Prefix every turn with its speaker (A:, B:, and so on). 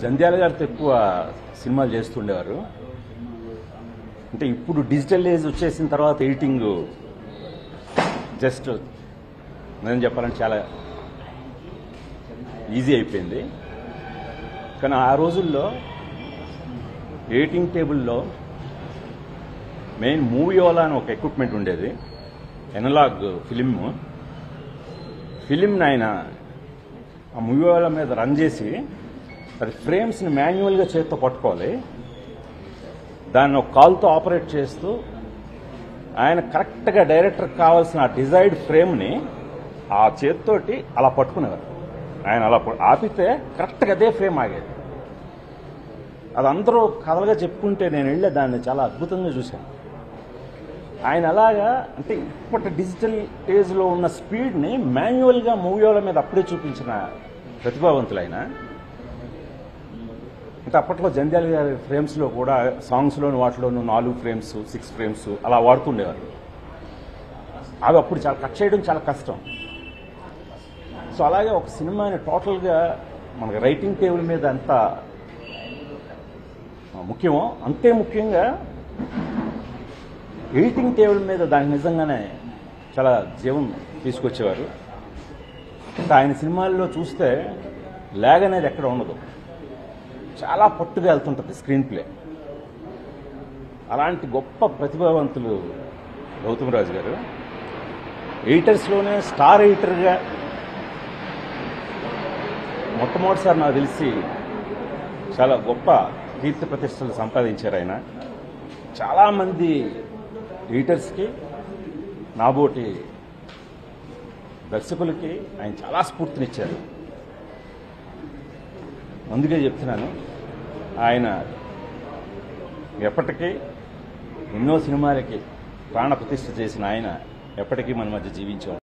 A: జంధ్యాల గారితో ఎక్కువ సినిమాలు చేస్తుండేవారు అంటే ఇప్పుడు డిజిటల్ ఏజ్ వచ్చేసిన తర్వాత ఎడిటింగ్ జస్ట్ నేను చెప్పాలంటే చాలా ఈజీ అయిపోయింది కానీ ఆ రోజుల్లో ఎడిటింగ్ టేబుల్లో మెయిన్ మూవీ ఓలా అని ఒక ఎక్విప్మెంట్ ఉండేది ఎనలాగ్ ఫిలిం ఫిలింని ఆయన ఆ మూవీ ఓలా మీద రన్ చేసి అది ఫ్రేమ్స్ని మాన్యువల్గా చేత్తో పట్టుకోవాలి దాన్ని ఒక కాల్తో ఆపరేట్ చేస్తూ ఆయన కరెక్ట్గా డైరెక్టర్ కావాల్సిన ఆ డిజైర్డ్ ఫ్రేమ్ని ఆ చేత్తోటి అలా పట్టుకునేవారు ఆయన అలా ప- ఆపితే కరెక్ట్గా అదే ఫ్రేమ్ ఆగేది అది అందరూ కథలుగా చెప్పుకుంటే నేను వెళ్ళే దాన్ని చాలా అద్భుతంగా చూశాను ఆయన అలాగా అంటే ఇప్పటి డిజిటల్ ఏజ్లో ఉన్న స్పీడ్ని మాన్యువల్గా మూవీల మీద అప్పుడే చూపించిన ప్రతిభావంతులైన అంటే అప్పట్లో జంధ్యాల గారి ఫ్రేమ్స్లో కూడా సాంగ్స్లోని వాటిలోనూ నాలుగు ఫ్రేమ్స్ సిక్స్ ఫ్రేమ్స్ అలా వాడుతుండేవారు అవి అప్పుడు చాలా కట్ చేయడం చాలా కష్టం సో అలాగే ఒక సినిమాని టోటల్గా మనకి రైటింగ్ టేబుల్ మీద ఎంత ముఖ్యమో అంతే ముఖ్యంగా ఎడిటింగ్ టేబుల్ మీద దానికి నిజంగానే చాలా జీవం తీసుకొచ్చేవారు ఇంకా ఆయన సినిమాల్లో చూస్తే లాగ్ అనేది ఎక్కడ ఉండదు చాలా పట్టుగా వెళ్తుంటుంది స్క్రీన్ ప్లే అలాంటి గొప్ప ప్రతిభావంతులు గౌతమరాజు గారు ఎడిటర్స్లోనే స్టార్ ఎడిటర్గా మొట్టమొదటిసారి నాకు తెలిసి చాలా గొప్ప కీర్తి ప్రతిష్టలు సంపాదించారు ఆయన చాలామంది ఎడిటర్స్కి నాబోటి దర్శకులకి ఆయన చాలా స్ఫూర్తినిచ్చారు అందుకే చెప్తున్నాను ఆయన ఎప్పటికీ ఎన్నో సినిమాలకి ప్రాణ ప్రతిష్ఠ చేసిన ఆయన ఎప్పటికీ మన మధ్య జీవించాం